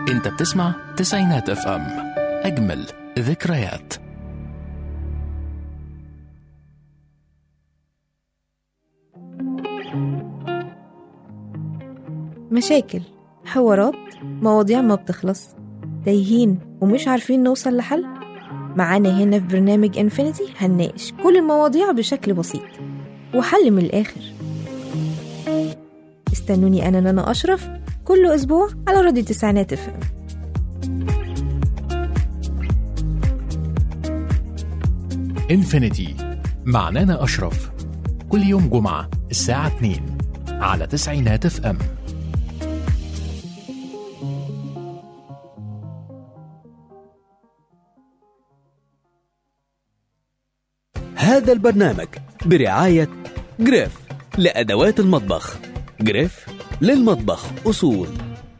انت بتسمع تسعينات اف ام اجمل ذكريات مشاكل حوارات مواضيع ما بتخلص تايهين ومش عارفين نوصل لحل معانا هنا في برنامج انفينيتي هنناقش كل المواضيع بشكل بسيط وحل من الآخر استنوني أنا نانا أشرف كل أسبوع على راديو تسعينات اف ام انفينيتي مع نانا أشرف كل يوم جمعة الساعة 2 على تسعينات اف ام هذا البرنامج برعاية جريف لأدوات المطبخ جريف للمطبخ أصول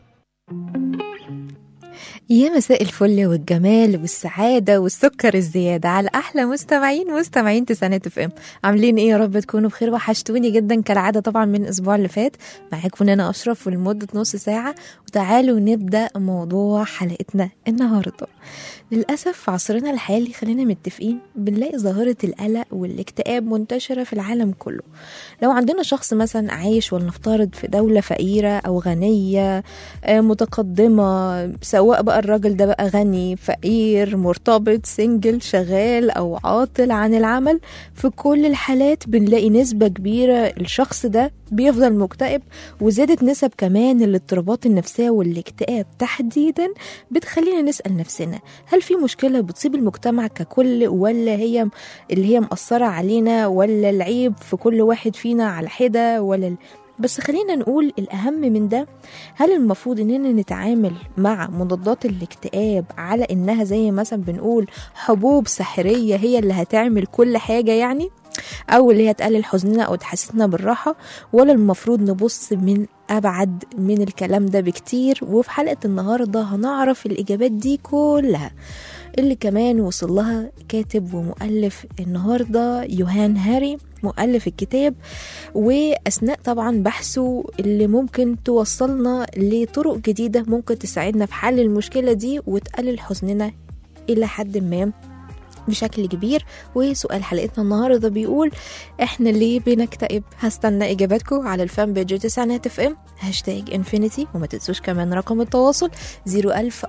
يا مساء الفل والجمال والسعادة والسكر الزيادة على أحلى مستمعين مستمعين تسعينات اف ام عاملين ايه يا رب تكونوا بخير وحشتوني جدا كالعادة طبعا من الأسبوع اللي فات معاكم أنا أشرف ولمدة نص ساعة وتعالوا نبدأ موضوع حلقتنا النهاردة للأسف في عصرنا الحالي خلينا متفقين بنلاقي ظاهرة القلق والاكتئاب منتشرة في العالم كله لو عندنا شخص مثلا عايش ولنفترض في دولة فقيرة أو غنية آه، متقدمة سواء بقى الراجل ده بقى غني فقير مرتبط سنجل شغال أو عاطل عن العمل في كل الحالات بنلاقي نسبة كبيرة الشخص ده بيفضل مكتئب وزادت نسب كمان الاضطرابات النفسية والاكتئاب تحديدا بتخلينا نسأل نفسنا هل في مشكلة بتصيب المجتمع ككل ولا هي اللي هي مأثرة علينا ولا العيب في كل واحد فينا على حدة ولا ال- بس خلينا نقول الأهم من ده هل المفروض إننا نتعامل مع مضادات الاكتئاب على إنها زي مثلا بنقول حبوب سحرية هي اللي هتعمل كل حاجة يعني أو اللي هي تقلل حزننا أو تحسسنا بالراحة ولا المفروض نبص من أبعد من الكلام ده بكتير وفي حلقة النهاردة هنعرف الإجابات دي كلها اللي كمان وصل لها كاتب ومؤلف النهاردة يوهان هاري مؤلف الكتاب وأثناء طبعا بحثه اللي ممكن توصلنا لطرق جديدة ممكن تساعدنا في حل المشكلة دي وتقلل حزننا إلى حد ما بشكل كبير وسؤال حلقتنا النهارده بيقول احنا ليه بنكتئب هستنى اجاباتكم على الفان بيج تسعينات اف ام هاشتاج انفينيتي وما تنسوش كمان رقم التواصل 01000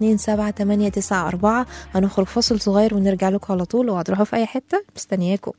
427 هنخرج فاصل صغير ونرجع لكم على طول وهتروحوا في اي حته مستنياكم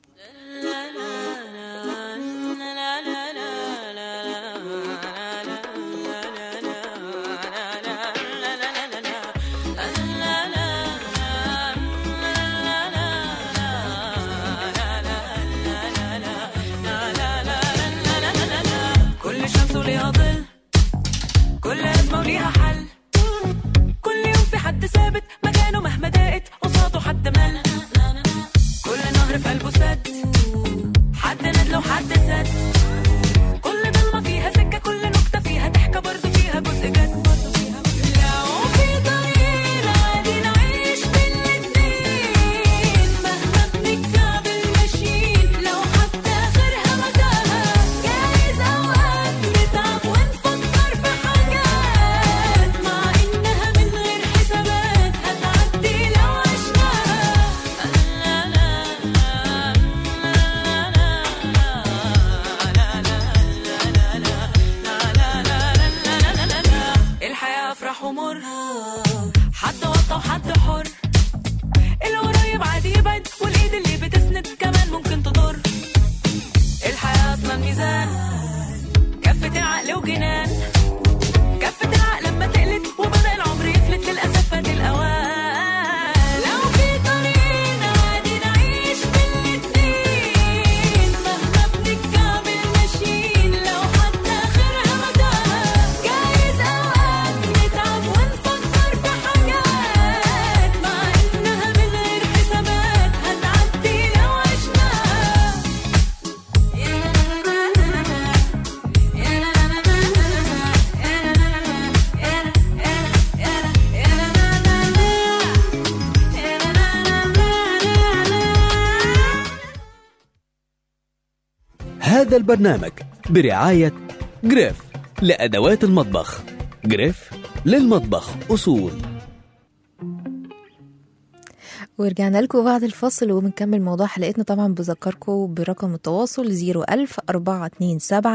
كل شمس وليها ظل كل أزمة وليها حل كل يوم في حد ثابت مكانه مهما ضاقت قصاده حد مل كل نهر في قلبه سد حد ندل وحد سد كل ضلمة فيها سكة كل نكتة فيها ضحكة برضه فيها جزء جد لو في طريق عادي نعيش بالاتنين مهما بنكعبل ماشيين لو حتى آخرها متاهة جايز أوقات نتعب ونفكر في حاجات مع إنها من غير حسابات هتعدي لو عشناها الحياة أفراح ومر حد وطى وحد حر القريب عادي يبعد والإيد اللي بتسند كمان ممكن تضر الحياة أصلا ميزان كفة العقل وجنان كفة العقل لما تقلت وبدأ العمر يفلت للأسف فات الأوان لو في طريقنا عادي نعيش بالاتنين مهما بنكعبل ماشيين لو حتى آخرها متاهة جايز أوقات نتعب ونفكر في حاجات مع إنها من غير حسابات هتعدي لو عشناها هذا البرنامج برعاية جريف لأدوات المطبخ جريف للمطبخ أصول ورجعنا لكم بعد الفاصل وبنكمل موضوع حلقتنا طبعا بذكركم برقم التواصل 01000 427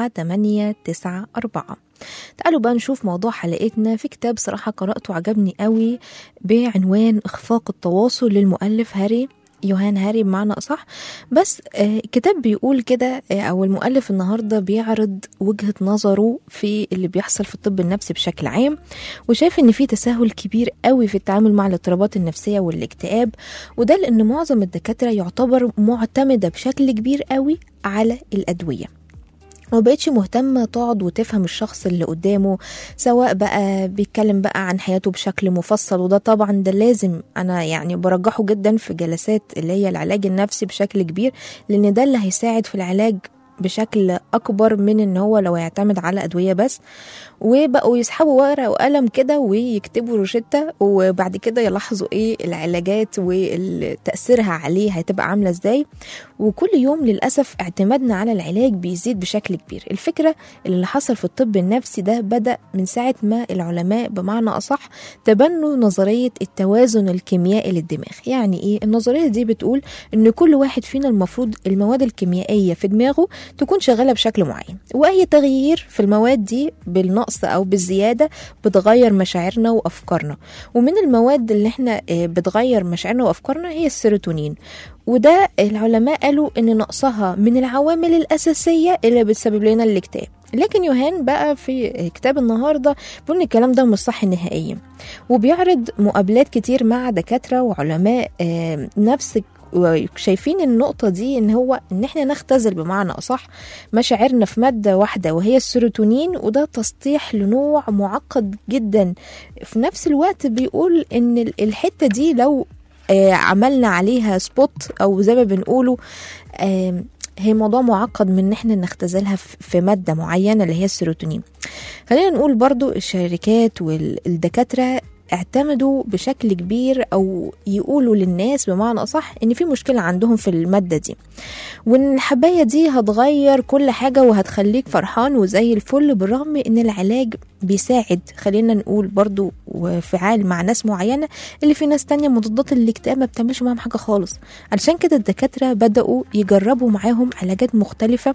894 تعالوا بقى نشوف موضوع حلقتنا في كتاب صراحة قرأته عجبني قوي بعنوان إخفاق التواصل للمؤلف هاري يوهان هاري بمعنى أصح بس آه، الكتاب بيقول كده آه، أو المؤلف النهاردة بيعرض وجهة نظره في اللي بيحصل في الطب النفسي بشكل عام وشايف إن في تساهل كبير قوي في التعامل مع الاضطرابات النفسية والاكتئاب وده لأن معظم الدكاترة يعتبر معتمدة بشكل كبير قوي على الأدوية ومبقتش مهتمة تقعد وتفهم الشخص اللي قدامه سواء بقى بيتكلم بقى عن حياته بشكل مفصل وده طبعا ده لازم أنا يعني برجحه جدا في جلسات اللي هي العلاج النفسي بشكل كبير لأن ده اللي هيساعد في العلاج بشكل أكبر من إن هو لو يعتمد على أدوية بس وبقوا يسحبوا ورقة وقلم كده ويكتبوا روشتة وبعد كده يلاحظوا إيه العلاجات وتأثيرها عليه هتبقى عاملة إزاي وكل يوم للأسف اعتمادنا على العلاج بيزيد بشكل كبير الفكرة اللي حصل في الطب النفسي ده بدأ من ساعة ما العلماء بمعنى أصح تبنوا نظرية التوازن الكيميائي للدماغ يعني إيه النظرية دي بتقول إن كل واحد فينا المفروض المواد الكيميائية في دماغه تكون شغالة بشكل معين وأي تغيير في المواد دي بالنقص أو بالزيادة بتغير مشاعرنا وأفكارنا ومن المواد اللي احنا آه، بتغير مشاعرنا وأفكارنا هي السيروتونين وده العلماء قالوا ان نقصها من العوامل الاساسيه اللي بتسبب لنا الاكتئاب لكن يوهان بقى في كتاب النهارده بيقول ان الكلام ده مش صح نهائيا وبيعرض مقابلات كتير مع دكاتره وعلماء آه، نفس وشايفين النقطة دي ان هو ان احنا نختزل بمعنى اصح مشاعرنا في مادة واحدة وهي السيروتونين وده تسطيح لنوع معقد جدا في نفس الوقت بيقول ان ال- الحتة دي لو آه، عملنا عليها سبوت او زي ما بنقوله آم، هي موضوع معقد من ان احنا نختزلها في في ماده معينه اللي هي السيروتونين خلينا نقول برضو الشركات والدكاتره اعتمدوا بشكل كبير او يقولوا للناس بمعنى اصح ان في مشكله عندهم في الماده دي وان الحبايه دي هتغير كل حاجه وهتخليك فرحان وزي الفل بالرغم ان العلاج بيساعد خلينا نقول برضو وفعال مع ناس معينه اللي في ناس تانية مضادات الاكتئاب ما بتعملش معاهم حاجه خالص علشان كده الدكاتره بداوا يجربوا معاهم علاجات مختلفه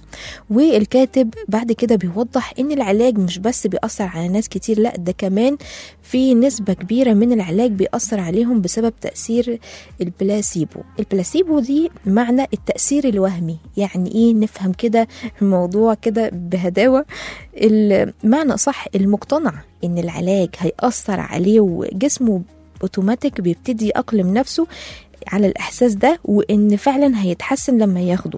والكاتب بعد كده بيوضح ان العلاج مش بس بيأثر على ناس كتير لا ده كمان في نسبة كبيرة من العلاج بيأثر عليهم بسبب تأثير البلاسيبو البلاسيبو دي معنى التأثير الوهمي يعني ايه نفهم كده الموضوع كده بهداوة المعنى صح المقتنع ان العلاج هيأثر عليه وجسمه اوتوماتيك بيبتدي يأقلم نفسه على الإحساس ده وإن فعلا هيتحسن لما ياخده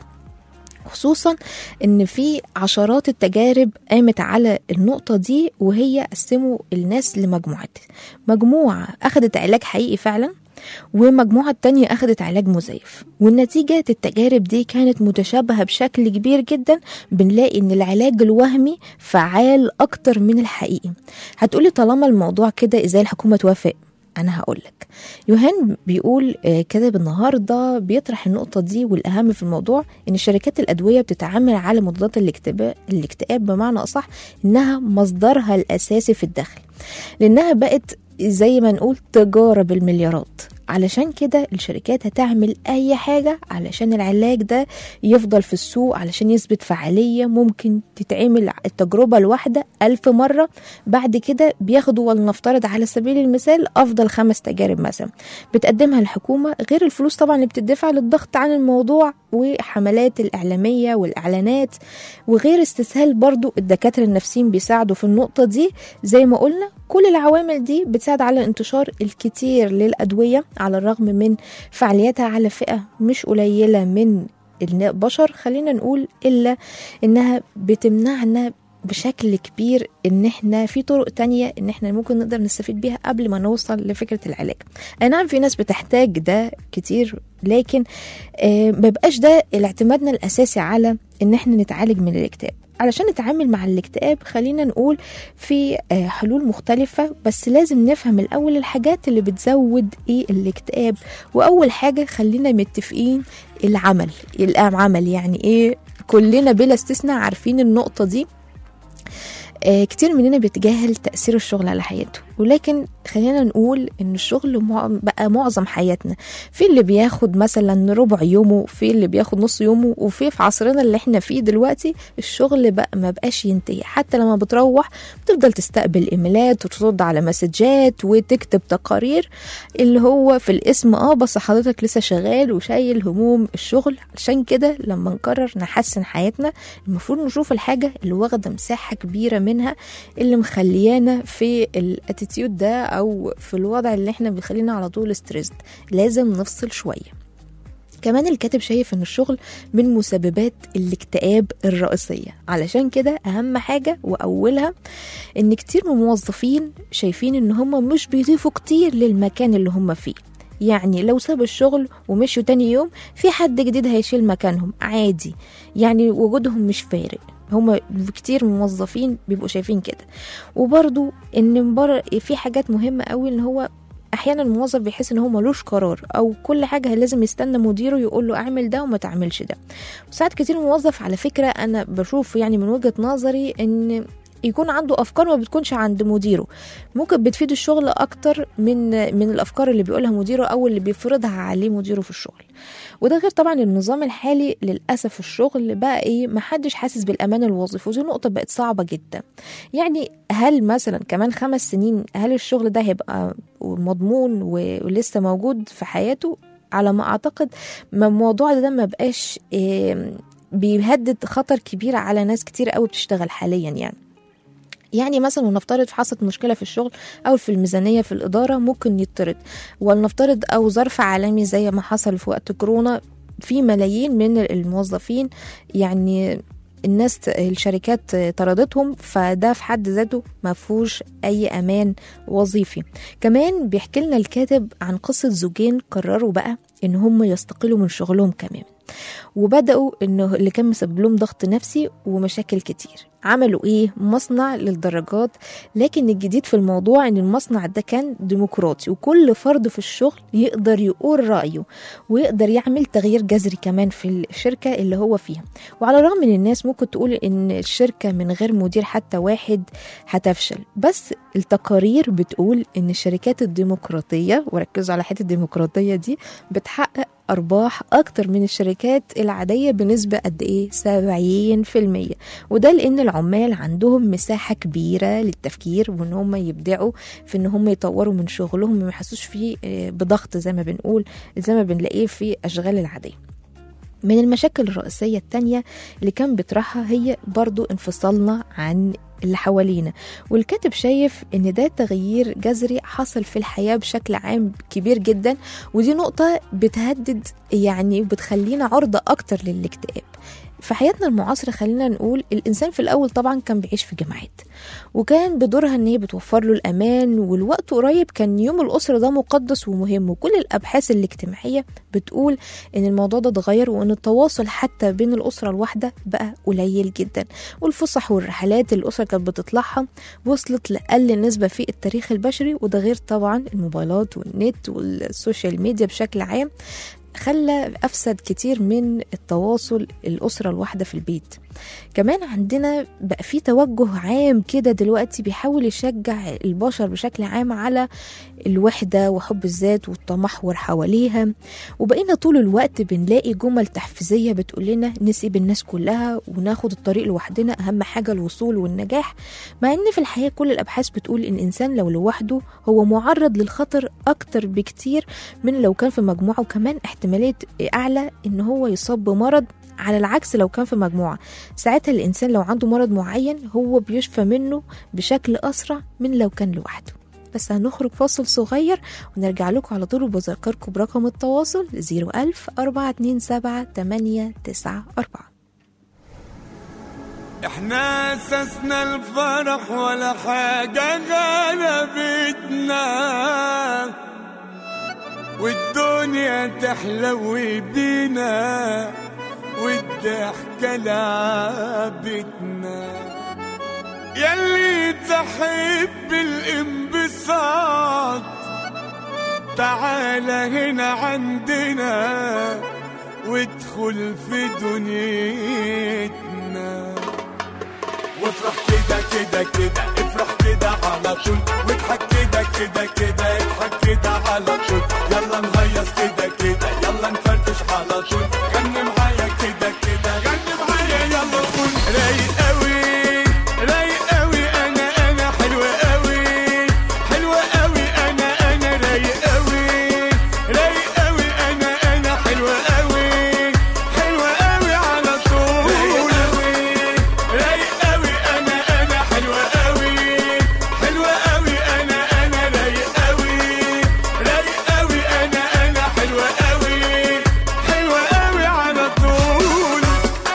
خصوصا ان في عشرات التجارب قامت على النقطة دي وهي قسموا الناس لمجموعات مجموعة أخدت علاج حقيقي فعلا ومجموعة تانية أخدت علاج مزيف والنتيجة التجارب دي كانت متشابهة بشكل كبير جدا بنلاقي إن العلاج الوهمي فعال أكتر من الحقيقي هتقولي طالما الموضوع كده إزاي الحكومة توافق أنا هقولك يوهان بيقول آه، كاتب النهارده بيطرح النقطه دي والاهم في الموضوع ان شركات الادويه بتتعامل على مضادات الاكتئاب الاكتئاب بمعنى اصح انها مصدرها الاساسي في الدخل لانها بقت زي ما نقول تجاره بالمليارات علشان كده الشركات هتعمل اي حاجه علشان العلاج ده يفضل في السوق علشان يثبت فعاليه ممكن تتعمل التجربه الواحده ألف مره بعد كده بياخدوا ولنفترض على سبيل المثال افضل خمس تجارب مثلا بتقدمها الحكومه غير الفلوس طبعا اللي بتدفع للضغط عن الموضوع وحملات الاعلاميه والاعلانات وغير استسهال برضو الدكاتره النفسيين بيساعدوا في النقطه دي زي ما قلنا كل العوامل دي بتساعد على انتشار الكتير للادويه على الرغم من فعاليتها على فئه مش قليله من البشر خلينا نقول الا انها بتمنعنا بشكل كبير ان احنا في طرق تانية ان احنا ممكن نقدر نستفيد بيها قبل ما نوصل لفكرة العلاج اي نعم في ناس بتحتاج ده كتير لكن آه مبقاش ده اعتمادنا الاساسي على ان احنا نتعالج من الاكتئاب علشان نتعامل مع الاكتئاب خلينا نقول في آه، حلول مختلفة بس لازم نفهم الأول الحاجات اللي بتزود إيه الاكتئاب وأول حاجة خلينا متفقين العمل العمل يعني إيه كلنا بلا استثناء عارفين النقطة دي آه، كتير مننا بيتجاهل تأثير الشغل على حياته ولكن خلينا نقول ان الشغل مع- بقى معظم حياتنا في اللي بياخد مثلا ربع يومه في اللي بياخد نص يومه وفي في عصرنا اللي احنا فيه دلوقتي الشغل بقى ما بقاش ينتهي حتى لما بتروح بتفضل تستقبل ايميلات وترد على مسجات وتكتب تقارير اللي هو في الاسم اه بس حضرتك لسه شغال وشايل هموم الشغل عشان كده لما نقرر نحسن حياتنا المفروض نشوف الحاجة اللي واخدة مساحة كبيرة منها اللي مخليانا في الاتيتيود ده او في الوضع اللي احنا بيخلينا على طول ستريسد لازم نفصل شوية كمان الكاتب شايف ان الشغل من مسببات الاكتئاب الرئيسية علشان كده اهم حاجة واولها ان كتير من الموظفين شايفين ان هم مش بيضيفوا كتير للمكان اللي هم فيه يعني لو سابوا الشغل ومشوا تاني يوم في حد جديد هيشيل مكانهم عادي يعني وجودهم مش فارق هما كتير من الموظفين بيبقوا شايفين كده وبرضو ان بر في حاجات مهمة قوي ان هو احيانا الموظف بيحس ان هو ملوش قرار او كل حاجه لازم يستنى مديره يقول له اعمل ده وما تعملش ده وساعات كتير الموظف على فكره انا بشوف يعني من وجهه نظري ان يكون عنده افكار ما بتكونش عند مديره ممكن بتفيد الشغل اكتر من من الافكار اللي بيقولها مديره او اللي بيفرضها عليه مديره في الشغل وده غير طبعا النظام الحالي للاسف الشغل بقى ايه محدش حاسس بالامان الوظيفي ودي نقطه بقت صعبه جدا يعني هل مثلا كمان خمس سنين هل الشغل ده هيبقى مضمون و- ولسه موجود في حياته على ما اعتقد ما الموضوع ده ما بقاش إيه بيهدد خطر كبير على ناس كتير قوي بتشتغل حاليا يعني يعني مثلا ونفترض حصلت مشكله في الشغل او في الميزانيه في الاداره ممكن يطرد ولنفترض او ظرف عالمي زي ما حصل في وقت كورونا في ملايين من الموظفين يعني الناس الشركات طردتهم فده في حد ذاته ما فيهوش اي امان وظيفي كمان بيحكي لنا الكاتب عن قصه زوجين قرروا بقى ان هم يستقلوا من شغلهم كمان وبداوا انه اللي كان مسبب لهم ضغط نفسي ومشاكل كتير عملوا ايه مصنع للدراجات لكن الجديد في الموضوع ان المصنع ده كان ديمقراطي وكل فرد في الشغل يقدر يقول رايه ويقدر يعمل تغيير جذري كمان في الشركه اللي هو فيها وعلى الرغم ان الناس ممكن تقول ان الشركه من غير مدير حتى واحد هتفشل بس التقارير بتقول ان الشركات الديمقراطيه وركزوا على حته الديمقراطيه دي بتحقق أرباح أكتر من الشركات العادية بنسبة قد إيه؟ 70% وده لأن العمال عندهم مساحة كبيرة للتفكير وإن هم يبدعوا في إن هم يطوروا من شغلهم ما يحسوش فيه آه، بضغط زي ما بنقول زي ما بنلاقيه في أشغال العادية من المشاكل الرئيسية التانية اللي كان بيطرحها هي برضو انفصالنا عن اللي حوالينا والكاتب شايف ان ده تغيير جذري حصل في الحياة بشكل عام كبير جدا ودي نقطة بتهدد يعني بتخلينا عرضة اكتر للاكتئاب في حياتنا المعاصرة خلينا نقول الإنسان في الأول طبعا كان بيعيش في جماعات وكان بدورها إن هي بتوفر له الأمان والوقت قريب كان يوم الأسرة ده مقدس ومهم وكل الأبحاث الاجتماعية بتقول إن الموضوع ده اتغير وإن التواصل حتى بين الأسرة الواحدة بقى قليل جدا والفسح والرحلات اللي الأسرة كانت بتطلعها وصلت لأقل نسبة في التاريخ البشري وده غير طبعا الموبايلات والنت والسوشيال ميديا بشكل عام خلى أفسد كتير من التواصل الأسرة الواحدة في البيت كمان عندنا بقى في توجه عام كده دلوقتي بيحاول يشجع البشر بشكل عام على الوحدة وحب الذات والتمحور حواليها وبقينا طول الوقت بنلاقي جمل تحفيزية بتقول لنا نسيب الناس كلها وناخد الطريق لوحدنا أهم حاجة الوصول والنجاح مع إن في الحياة كل الأبحاث بتقول إن الإنسان لو لوحده هو معرض للخطر أكتر بكتير من لو كان في مجموعة وكمان احتمالية أعلى إن هو يصاب بمرض على العكس لو كان في مجموعة ساعتها الإنسان لو عنده مرض معين هو بيشفى منه بشكل أسرع من لو كان لوحده بس هنخرج فاصل صغير ونرجع لكم على طول وبذكركم برقم التواصل 01000 427 894 احنا اسسنا الفرح ولا حاجة غلبتنا والدنيا تحلو بينا والضحكة لعبتنا يلي تحب الانبساط تعال هنا عندنا وادخل في دنيتنا وافرح كده كده كده افرح كده كده على طول واضحك كده كده كده اضحك كده على طول يلا نهيص كده كده يلا نفرفش على طول غني معايا كده كده غني معايا يلا قول رايق قوي رايق قوي انا انا حلوة قوي حلوة قوي انا انا رايق قوي رايق قوي انا انا حلوة قوي حلوة قوي على طول رايق قوي رايق قوي انا انا حلوة قوي حلوة قوي انا انا رايق قوي رايق قوي انا انا حلوة قوي حلوة قوي على طول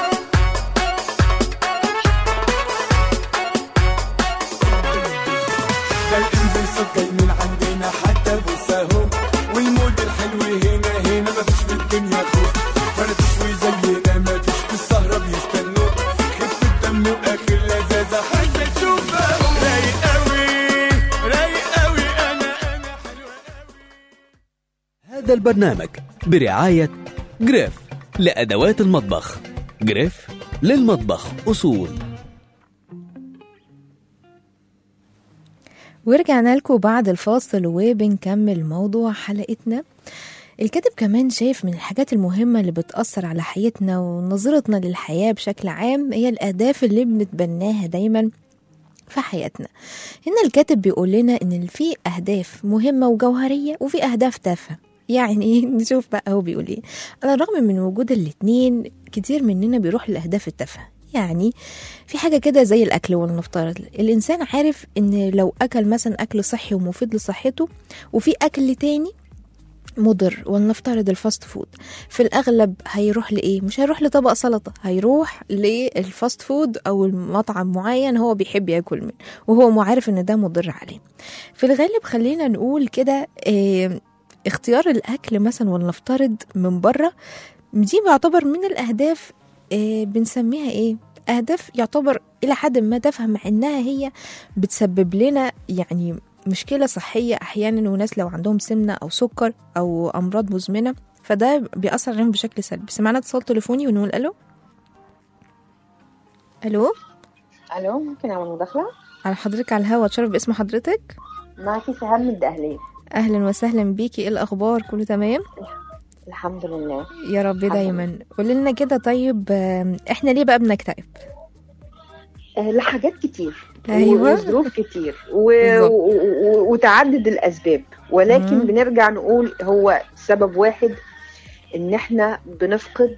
ده الانبساط جاي من عندنا حتى بص اهو والمود الحلو هنا هنا مفيش في الدنيا خوف فرفش وزينا مفيش في السهرة بيستنوك خف الدم واخر لذاذة حاجة تشوفها رايق قوي رايق قوي انا انا حلوة قوي هذا البرنامج برعاية جريف لأدوات المطبخ جريف للمطبخ أصول ورجعنا لكم بعد الفاصل وبنكمل موضوع حلقتنا الكاتب كمان شايف من الحاجات المهمة اللي بتأثر على حياتنا ونظرتنا للحياة بشكل عام هي الأهداف اللي بنتبناها دايما في حياتنا هنا الكاتب بيقول لنا إن في أهداف مهمة وجوهرية وفي أهداف تافهة يعني ايه نشوف بقى هو بيقول ايه على الرغم من وجود الاتنين كتير مننا بيروح للأهداف التافهة يعني في حاجة كده زي الأكل ولنفترض الإنسان عارف إن لو أكل مثلا أكل صحي ومفيد لصحته وفي أكل تاني مضر ولنفترض الفاست فود في الأغلب هيروح لإيه؟ مش هيروح لطبق سلطة هيروح للفاست فود أو المطعم معين هو بيحب ياكل منه وهو عارف إن ده مضر عليه في الغالب خلينا نقول كده إيه اختيار الأكل مثلا ولنفترض من بره دي بيعتبر من الأهداف إيه بنسميها إيه؟ أهداف يعتبر إلى حد ما تافهة مع إنها هي بتسبب لنا يعني مشكلة صحية أحيانا وناس لو عندهم سمنة أو سكر أو أمراض مزمنة فده بيأثر عليهم بشكل سلبي سمعنا اتصال تليفوني ونقول ألو ألو الو ممكن اعمل مداخله على حضرتك على الهوا اتشرف باسم حضرتك معاكي سهام من الدهلية أهلا وسهلا بيكي إيه الأخبار كله تمام الحمد لله يا رب الحمد دايما قولي لنا كده طيب آم، إحنا ليه بقى بنكتئب آه، لحاجات كتير أيوة. وظروف كتير و... بالظبط. و... و... وتعدد الاسباب ولكن مم. بنرجع نقول هو سبب واحد ان احنا بنفقد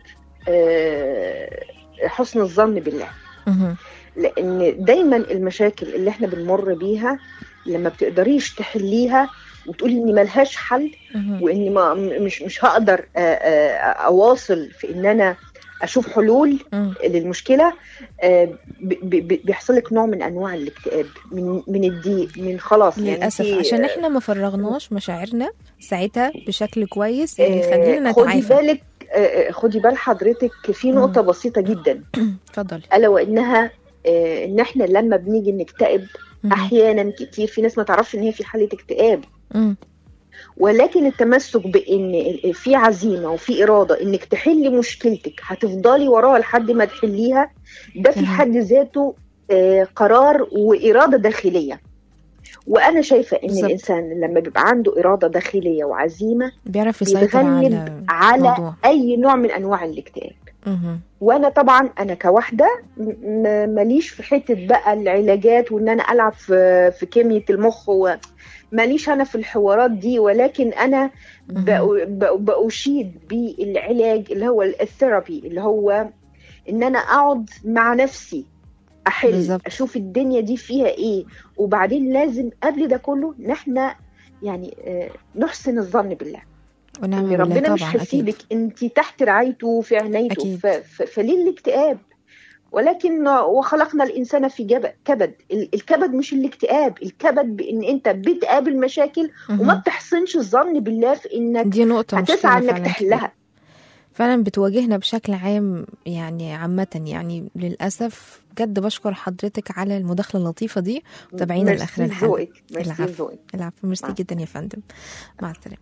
آه، حسن الظن بالله مهم. لان دايما المشاكل اللي احنا بنمر بيها لما بتقدريش تحليها وتقولي ان ملهاش حل مهم. واني ما مش مش هقدر آه، آه، اواصل في ان انا اشوف حلول مم. للمشكله آه، ب- ب- بيحصل لك نوع من انواع الاكتئاب من من الضيق من خلاص يعني للأسف انتي- عشان احنا ما فرغناش مشاعرنا ساعتها بشكل كويس يعني آه، خلينا خدي نتعافى بالك آه، آه، خدي بال حضرتك في نقطه بسيطه جدا اتفضلي الا وانها آه، ان احنا لما بنيجي نكتئب مهم. احيانا كتير في ناس ما تعرفش ان هي في حاله اكتئاب مم. ولكن التمسك بان ال- في عزيمه وفي اراده انك تحلي مشكلتك هتفضلي وراها لحد ما تحليها ده في مهم. حد ذاته آه، قرار واراده داخليه وانا شايفه ان بالظبط. الانسان لما بيبقى عنده اراده داخليه وعزيمه بيعرف يسيطر بيتغلب على على الموضوع اي نوع من انواع الاكتئاب مهم. وانا طبعا انا كواحده م- م- ماليش في حته بقى العلاجات وان انا العب في في كيمياء المخ و ماليش انا في الحوارات دي ولكن انا بأ- بأ- بأشيد بالعلاج اللي هو الثيرابي اللي هو ان انا اقعد مع نفسي احل بالظبط. اشوف الدنيا دي فيها ايه وبعدين لازم قبل ده كله ان احنا يعني آه، نحسن الظن بالله ونعم ان بالله ربنا مش طبعا اكيد هيسيبك انت تحت رعايته في عنايته أكيد. ف... ف... فليه الاكتئاب ولكن وخلقنا الانسان في جب... كبد ال- الكبد مش الاكتئاب الكبد بان انت بتقابل مشاكل وما مهم. بتحسنش الظن بالله في انك دي نقطة هتسعى مشكلة انك فعلا كبيرة. تحلها فعلا بتواجهنا بشكل عام يعني عامة يعني للأسف بجد بشكر حضرتك على المداخلة اللطيفة دي وتابعينا ميرسي لآخر الحلقة لذوقك، ميرسي العفو. لذوقك. العفو ميرسي مع جدا يا فندم مع السلامة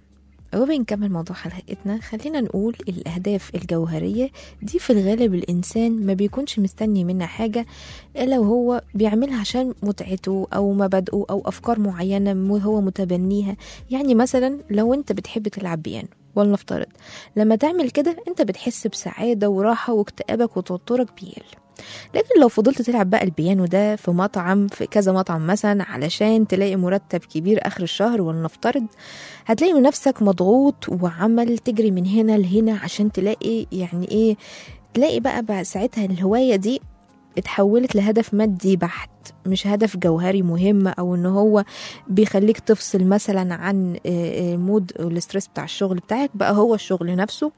وبنكمل موضوع حلقتنا خلينا نقول الأهداف الجوهرية دي في الغالب الإنسان ما بيكونش مستني منها حاجة إلا وهو بيعملها عشان متعته أو مبادئه أو أفكار معينة مو هو متبنيها يعني مثلا لو أنت بتحب تلعب بيانو ولنفترض لما تعمل كده أنت بتحس بسعادة وراحة واكتئابك وتوترك بيقل لكن لو فضلت تلعب بقى البيانو ده في مطعم في كذا مطعم مثلا علشان تلاقي مرتب كبير اخر الشهر ولنفترض هتلاقي من نفسك مضغوط وعمل تجري من هنا لهنا عشان تلاقي يعني ايه تلاقي بقى, بقى ساعتها الهواية دي اتحولت لهدف مادي بحت مش هدف جوهري مهم او ان هو بيخليك تفصل مثلا عن آه، آه، مود الاسترس بتاع الشغل بتاعك بقى هو الشغل نفسه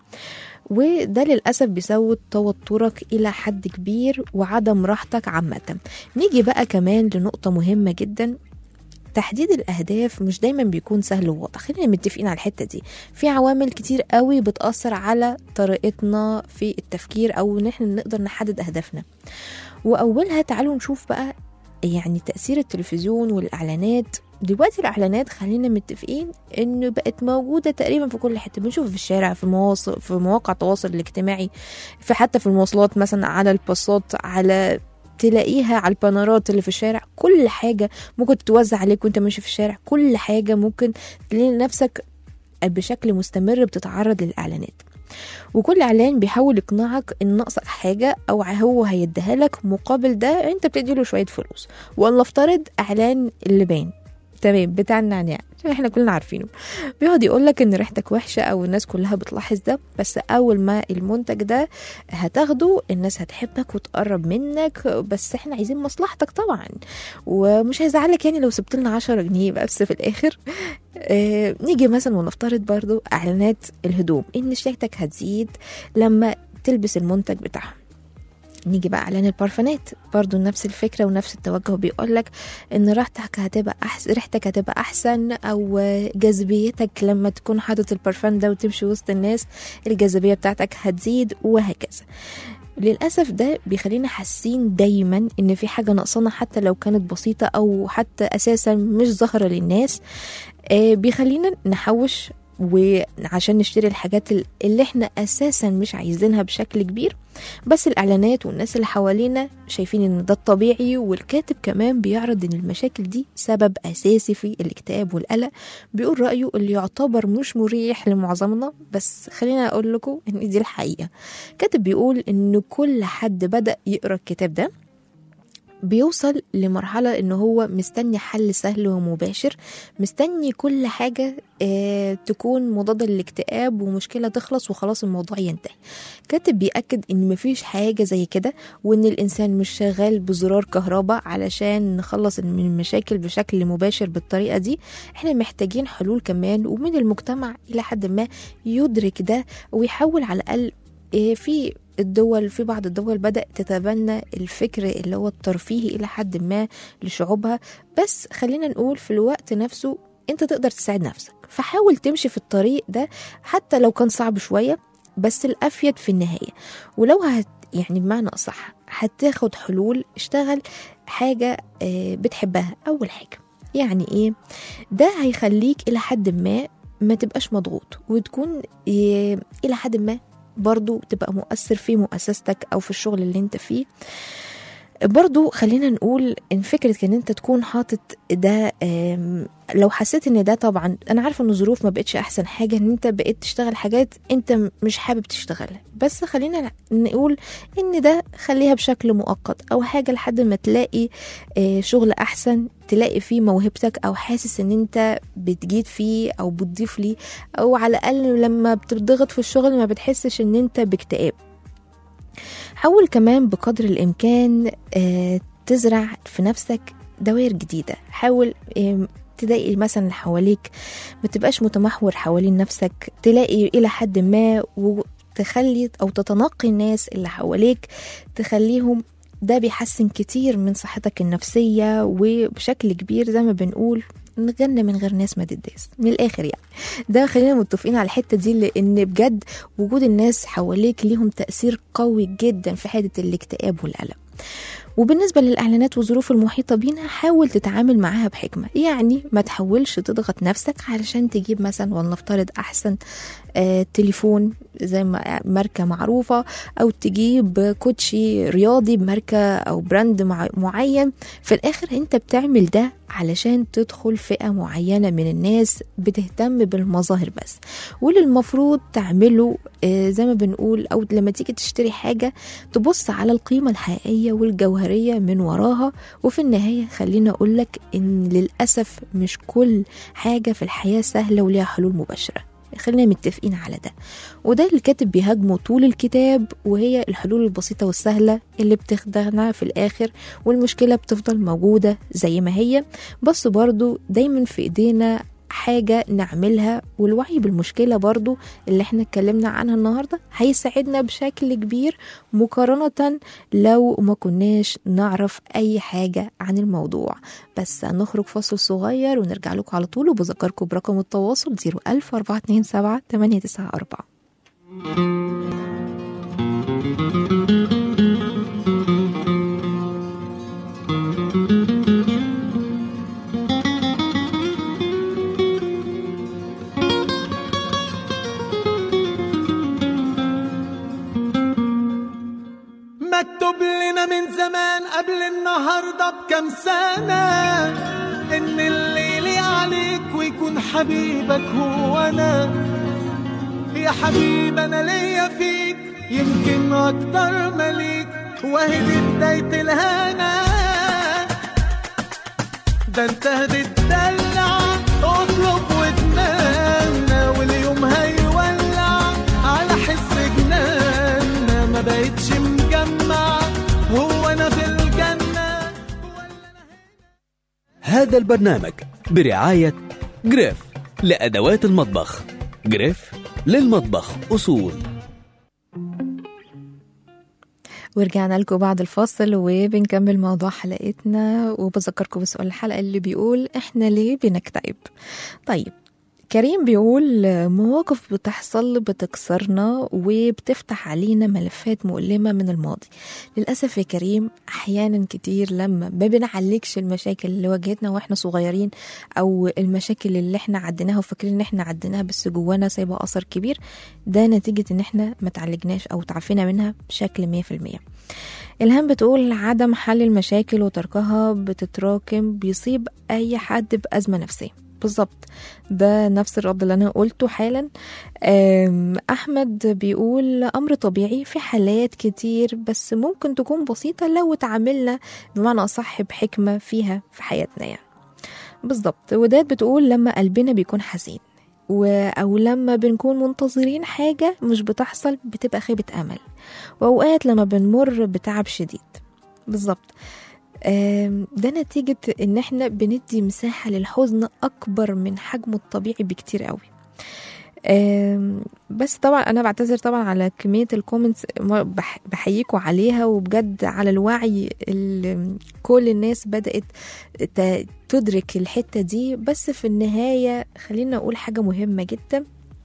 وده للأسف بيزود توترك إلى حد كبير وعدم راحتك عامة نيجي بقى كمان لنقطة مهمة جدا تحديد الأهداف مش دايما بيكون سهل وواضح خلينا متفقين على الحتة دي في عوامل كتير قوي بتأثر على طريقتنا في التفكير أو إن احنا نقدر نحدد أهدافنا وأولها تعالوا نشوف بقى يعني تأثير التلفزيون والإعلانات دلوقتي الإعلانات خلينا متفقين إنه بقت موجودة تقريبا في كل حتة بنشوف في الشارع في مواصل في مواقع التواصل الاجتماعي في حتى في المواصلات مثلا على الباصات على تلاقيها على البانرات اللي في الشارع كل حاجة ممكن تتوزع عليك وانت ماشي في الشارع كل حاجة ممكن تلاقي نفسك بشكل مستمر بتتعرض للإعلانات وكل اعلان بيحاول يقنعك ان ناقصك حاجه او هو هيديها لك مقابل ده انت بتديله شويه فلوس ولنفترض اعلان اللبان تمام بتاع النعناع عشان احنا كلنا عارفينه بيقعد يقول لك ان ريحتك وحشه او الناس كلها بتلاحظ ده بس اول ما المنتج ده هتاخده الناس هتحبك وتقرب منك بس احنا عايزين مصلحتك طبعا ومش هيزعلك يعني لو سبت لنا 10 جنيه بس في الاخر آه نيجي مثلا ونفترض برضو اعلانات الهدوم ان شياكتك هتزيد لما تلبس المنتج بتاعهم نيجي بقى اعلان البارفانات برضو نفس الفكره ونفس التوجه بيقول لك ان راحتك هتبقى احسن ريحتك هتبقى احسن او جاذبيتك لما تكون حاطط البارفان ده وتمشي وسط الناس الجاذبيه بتاعتك هتزيد وهكذا للأسف ده بيخلينا حاسين دايما إن في حاجة ناقصانا حتى لو كانت بسيطة أو حتى أساسا مش ظاهرة للناس آه بيخلينا نحوش وعشان نشتري الحاجات اللي احنا اساسا مش عايزينها بشكل كبير بس الاعلانات والناس اللي حوالينا شايفين ان ده الطبيعي والكاتب كمان بيعرض ان المشاكل دي سبب اساسي في الاكتئاب والقلق بيقول رايه اللي يعتبر مش مريح لمعظمنا بس خلينا اقول لكم ان دي الحقيقه كاتب بيقول ان كل حد بدا يقرا الكتاب ده بيوصل لمرحلة إن هو مستني حل سهل ومباشر مستني كل حاجة آه تكون مضادة للاكتئاب ومشكلة تخلص وخلاص الموضوع ينتهي كاتب بيأكد إن مفيش حاجة زي كده وإن الإنسان مش شغال بزرار كهرباء علشان نخلص من المشاكل بشكل مباشر بالطريقة دي إحنا محتاجين حلول كمان ومن المجتمع إلى حد ما يدرك ده ويحاول على الأقل آه في الدول في بعض الدول بدأت تتبنى الفكر اللي هو الترفيهي إلى حد ما لشعوبها بس خلينا نقول في الوقت نفسه أنت تقدر تساعد نفسك فحاول تمشي في الطريق ده حتى لو كان صعب شوية بس الأفيد في النهاية ولو هت يعني بمعنى أصح هتاخد حلول اشتغل حاجة بتحبها أول حاجة يعني إيه ده هيخليك إلى حد ما ما تبقاش مضغوط وتكون إلى حد ما برضو تبقى مؤثر في مؤسستك او في الشغل اللي انت فيه برضو خلينا نقول ان فكرة ان انت تكون حاطط ده لو حسيت ان ده طبعا انا عارفة ان الظروف ما بقتش احسن حاجة ان انت بقيت تشتغل حاجات انت مش حابب تشتغلها بس خلينا نقول ان ده خليها بشكل مؤقت او حاجة لحد ما تلاقي شغل احسن تلاقي فيه موهبتك او حاسس ان انت بتجيد فيه او بتضيف ليه او على الاقل لما بتضغط في الشغل ما بتحسش ان انت باكتئاب حاول كمان بقدر الامكان تزرع في نفسك دوائر جديده حاول تلاقي مثلا اللي حواليك ما تبقاش متمحور حوالين نفسك تلاقي الى حد ما وتخلي او تتنقي الناس اللي حواليك تخليهم ده بيحسن كتير من صحتك النفسية وبشكل كبير زي ما بنقول نغنى من غير ناس ما تداس من الاخر يعني ده خلينا متفقين على الحته دي لان بجد وجود الناس حواليك ليهم تاثير قوي جدا في حاله الاكتئاب والقلق وبالنسبة للإعلانات والظروف المحيطة بينا حاول تتعامل معاها بحكمة يعني ما تحاولش تضغط نفسك علشان تجيب مثلا ولنفترض أحسن آه تليفون زي ما ماركة معروفة أو تجيب كوتشي رياضي بماركة أو براند مع معين في الآخر أنت بتعمل ده علشان تدخل فئة معينة من الناس بتهتم بالمظاهر بس واللي المفروض تعمله آه، زي ما بنقول أو لما تيجي تشتري حاجة تبص على القيمة الحقيقية والجوهرية من وراها وفي النهاية خلينا أقولك إن للأسف مش كل حاجة في الحياة سهلة وليها حلول مباشرة خلينا متفقين على ده وده اللي الكاتب بيهاجمه طول الكتاب وهي الحلول البسيطة والسهلة اللي بتخدعنا في الآخر والمشكلة بتفضل موجودة زي ما هي بس برضو دايما في إيدينا حاجة نعملها والوعي بالمشكلة برضو اللي احنا اتكلمنا عنها النهاردة هيساعدنا بشكل كبير مقارنة لو ما كناش نعرف أي حاجة عن الموضوع بس هنخرج فاصل صغير ونرجع لكم على طول وبذكركم برقم التواصل 01000 427 894 مكتوب لنا من زمان قبل النهارده بكام سنة إن الليل عليك ويكون حبيبك هو أنا يا حبيب أنا ليا فيك يمكن أكتر مليك وأهي دي بداية الهنا ده انت هتتدلع اطلب واتمنى واليوم هيولع على حس جنان ما بقتش مجمع هو انا في الجنه هذا البرنامج برعاية جريف لأدوات المطبخ جريف للمطبخ أصول ورجعنا لكم بعد الفاصل وبنكمل موضوع حلقتنا وبذكركم بسؤال الحلقة اللي بيقول احنا ليه بنكتئب طيب كريم بيقول مواقف بتحصل بتكسرنا وبتفتح علينا ملفات مؤلمة من الماضي للأسف يا كريم أحيانا كتير لما ما بنعلقش المشاكل اللي واجهتنا واحنا صغيرين أو المشاكل اللي احنا عديناها وفاكرين ان احنا عديناها بس جوانا سايبة أثر كبير ده نتيجة ان احنا ما تعالجناش أو تعافينا منها بشكل مية في المية إلهام بتقول عدم حل المشاكل وتركها بتتراكم بيصيب أي حد بأزمة نفسية بالظبط ده نفس الرد اللي أنا قلته حالا أم، أحمد بيقول أمر طبيعي في حالات كتير بس ممكن تكون بسيطة لو اتعاملنا بمعنى أصح بحكمة فيها في حياتنا يعني بالظبط وداد بتقول لما قلبنا بيكون حزين و... أو لما بنكون منتظرين حاجة مش بتحصل بتبقى خيبة أمل وأوقات لما بنمر بتعب شديد بالظبط آم، ده نتيجة إن إحنا بندي مساحة للحزن أكبر من حجمه الطبيعي بكتير قوي آم، بس طبعا انا بعتذر طبعا على كميه الكومنتس ما بح- بحييكوا عليها وبجد على الوعي اللي كل الناس بدات ت- تدرك الحته دي بس في النهايه خلينا اقول حاجه مهمه جدا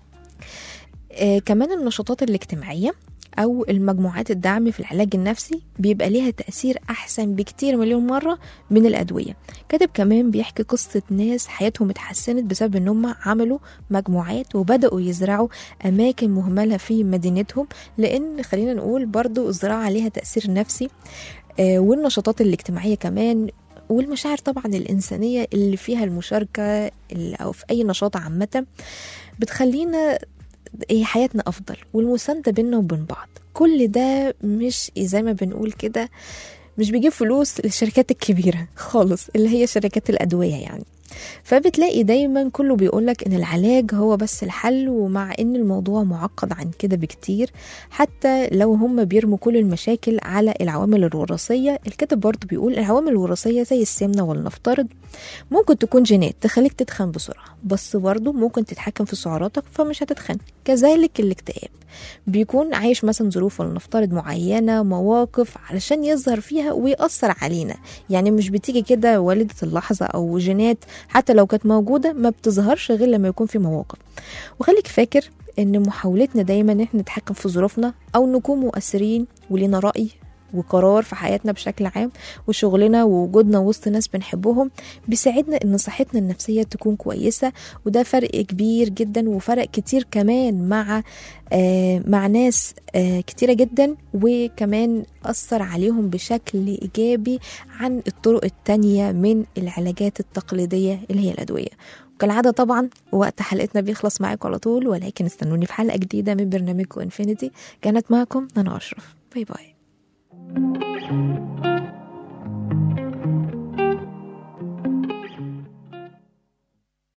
آه كمان النشاطات الاجتماعيه أو المجموعات الدعم في العلاج النفسي بيبقى ليها تأثير أحسن بكتير مليون مرة من الأدوية كاتب كمان بيحكي قصة ناس حياتهم اتحسنت بسبب إن هم عملوا مجموعات وبدأوا يزرعوا أماكن مهملة في مدينتهم لأن خلينا نقول برضو الزراعة ليها تأثير نفسي آه، والنشاطات الاجتماعية كمان والمشاعر طبعا الإنسانية اللي فيها المشاركة اللي- أو في أي نشاط عامة بتخلينا هي حياتنا أفضل والمساندة بينا وبين بعض كل ده مش زي ما بنقول كده مش بيجيب فلوس للشركات الكبيرة خالص اللي هي شركات الأدوية يعني فبتلاقي دايما كله بيقولك ان العلاج هو بس الحل ومع ان الموضوع معقد عن كده بكتير حتى لو هم بيرموا كل المشاكل على العوامل الوراثية الكاتب برضه بيقول العوامل الوراثية زي السمنة ولنفترض ممكن تكون جينات تخليك تتخن بسرعة بس برضه ممكن تتحكم في سعراتك فمش هتتخن كذلك الاكتئاب بيكون عايش مثلا ظروف ولنفترض معينة مواقف علشان يظهر فيها ويأثر علينا يعني مش بتيجي كده والدة اللحظة أو جينات حتى لو كانت موجودة ما بتظهرش غير لما يكون في مواقف وخليك فاكر ان محاولتنا دايما ان احنا نتحكم في ظروفنا او نكون مؤثرين ولينا رأي وقرار في حياتنا بشكل عام وشغلنا ووجودنا وسط ناس بنحبهم بيساعدنا ان صحتنا النفسيه تكون كويسه وده فرق كبير جدا وفرق كتير كمان مع آه مع ناس آه كتيره جدا وكمان اثر عليهم بشكل ايجابي عن الطرق التانية من العلاجات التقليديه اللي هي الادويه كالعادة طبعا وقت حلقتنا بيخلص معاكم على طول ولكن استنوني في حلقة جديدة من برنامجكم انفينيتي كانت معكم أنا أشرف باي باي